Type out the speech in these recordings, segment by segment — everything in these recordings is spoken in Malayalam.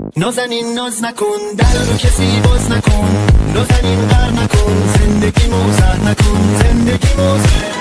نازنین ناز نکن در رو کسی باز نکن نازنین غر نکن زندگی موزر نکن زندگی موزر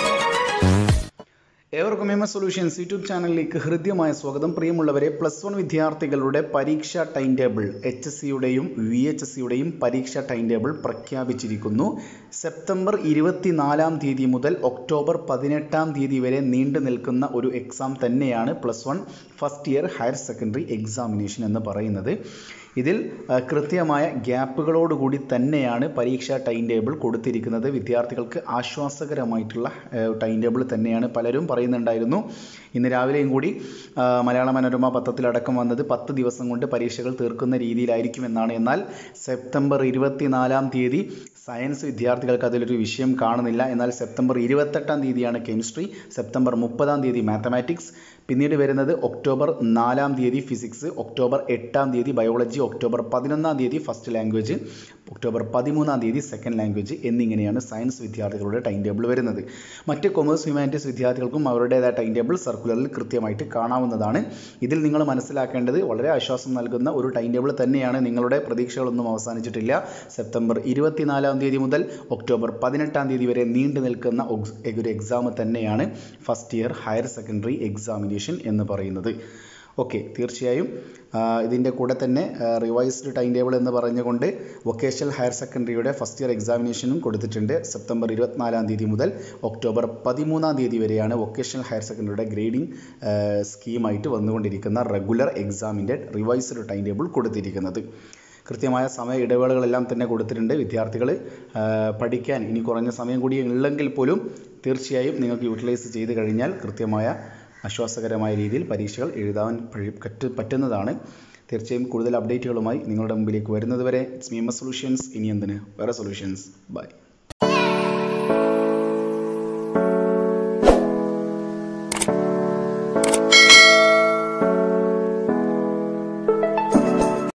ഏവർക്കും എം എസ് സൊല്യൂഷൻസ് യൂട്യൂബ് ചാനലിലേക്ക് ഹൃദ്യമായ സ്വാഗതം പ്രിയമുള്ളവരെ പ്ലസ് വൺ വിദ്യാർത്ഥികളുടെ പരീക്ഷാ ടൈം ടേബിൾ എച്ച് എസ് സിയുടെയും വി എച്ച് എസ് സിയുടെയും പരീക്ഷാ ടൈം ടേബിൾ പ്രഖ്യാപിച്ചിരിക്കുന്നു സെപ്റ്റംബർ ഇരുപത്തിനാലാം തീയതി മുതൽ ഒക്ടോബർ പതിനെട്ടാം തീയതി വരെ നീണ്ടു നിൽക്കുന്ന ഒരു എക്സാം തന്നെയാണ് plus one first year higher secondary examination എന്ന് പറയുന്നത് ഇതിൽ ആ, കൃത്യമായ ഗ്യാപ്പുകളോടുകൂടി തന്നെയാണ് പരീക്ഷാ ടൈം ടേബിൾ കൊടുത്തിരിക്കുന്നത് വിദ്യാർത്ഥികൾക്ക് ആശ്വാസകരമായിട്ടുള്ള ആ, ടൈം ടേബിൾ തന്നെയാണ് പലരും പറയുന്നുണ്ടായിരുന്നു ഇന്ന് രാവിലെയും കൂടി ആ, മലയാള മനോരമ പത്രത്തിലടക്കം വന്നത് പത്ത് ദിവസം കൊണ്ട് പരീക്ഷകൾ തീർക്കുന്ന രീതിയിലായിരിക്കുമെന്നാണ് എന്നാൽ സെപ്റ്റംബർ ഇരുപത്തിനാലാം തീയതി സയൻസ് വിദ്യാർത്ഥികൾക്ക് അതിലൊരു വിഷയം കാണുന്നില്ല എന്നാൽ സെപ്റ്റംബർ ഇരുപത്തെട്ടാം തീയതിയാണ് കെമിസ്ട്രി സെപ്റ്റംബർ മുപ്പതാം തീയതി മാത്തമാറ്റിക്സ് പിന്നീട് വരുന്നത് ഒക്ടോബർ നാലാം തീയതി ഫിസിക്സ് ഒക്ടോബർ എട്ടാം തീയതി ബയോളജി ഒക്ടോബർ പതിനൊന്നാം തീയതി ഫസ്റ്റ് ലാംഗ്വേജ് ഒക്ടോബർ പതിമൂന്നാം തീയതി സെക്കൻഡ് ലാംഗ്വേജ് എന്നിങ്ങനെയാണ് സയൻസ് വിദ്യാർത്ഥികളുടെ ടൈം ടേബിൾ വരുന്നത് മറ്റ് കൊമേഴ്സ് ഹ്യൂമാനിറ്റീസ് വിദ്യാർത്ഥികൾക്കും അവരുടേതായ ടൈം ടേബിൾ സർക്കുലറിൽ കൃത്യമായിട്ട് കാണാവുന്നതാണ് ഇതിൽ നിങ്ങൾ മനസ്സിലാക്കേണ്ടത് വളരെ ആശ്വാസം നൽകുന്ന ഒരു ടൈം ടേബിൾ തന്നെയാണ് നിങ്ങളുടെ പ്രതീക്ഷകളൊന്നും അവസാനിച്ചിട്ടില്ല സെപ്റ്റംബർ ഇരുപത്തിനാലാം തീയതി മുതൽ ഒക്ടോബർ പതിനെട്ടാം തീയതി വരെ നീണ്ടു നിൽക്കുന്ന ഒക്സ്- ഒരു എക്സാം തന്നെയാണ് first year higher secondary examination എന്ന് പറയുന്നത് ഓക്കെ തീർച്ചയായും ആ, ഇതിൻ്റെ കൂടെ തന്നെ റിവൈസ്ഡ് ടൈം ടേബിൾ എന്ന് പറഞ്ഞുകൊണ്ട് വൊക്കേഷണൽ ഹയർ സെക്കൻഡറിയുടെ ഫസ്റ്റ് ഇയർ എക്സാമിനേഷനും കൊടുത്തിട്ടുണ്ട് സെപ്റ്റംബർ ഇരുപത്തിനാലാം തീയതി മുതൽ ഒക്ടോബർ പതിമൂന്നാം തീയതി വരെയാണ് വൊക്കേഷണൽ ഹയർ സെക്കൻഡറിയുടെ ഗ്രേഡിംഗ് സ്കീമായിട്ട് വന്നുകൊണ്ടിരിക്കുന്ന റെഗുലർ എക്സാമിൻ്റെ റിവൈസ്ഡ് ടൈം ടേബിൾ കൊടുത്തിരിക്കുന്നത് കൃത്യമായ സമയ ഇടവേളകളെല്ലാം തന്നെ കൊടുത്തിട്ടുണ്ട് വിദ്യാർത്ഥികൾ പഠിക്കാൻ ഇനി കുറഞ്ഞ സമയം കൂടി ഉള്ളെങ്കിൽ പോലും തീർച്ചയായും നിങ്ങൾക്ക് യൂട്ടിലൈസ് ചെയ്ത് കഴിഞ്ഞാൽ കൃത്യമായ ആശ്വാസകരമായ രീതിയിൽ പരീക്ഷകൾ എഴുതാൻ പഴി- പറ്റ- പറ്റുന്നതാണ് തീർച്ചയായും കൂടുതൽ അപ്ഡേറ്റുകളുമായി നിങ്ങളുടെ മുമ്പിലേക്ക് വരുന്നതുവരെ it's me M S solutions ഇനി എന്തിന് വേറെ സൊല്യൂഷൻസ് ബൈ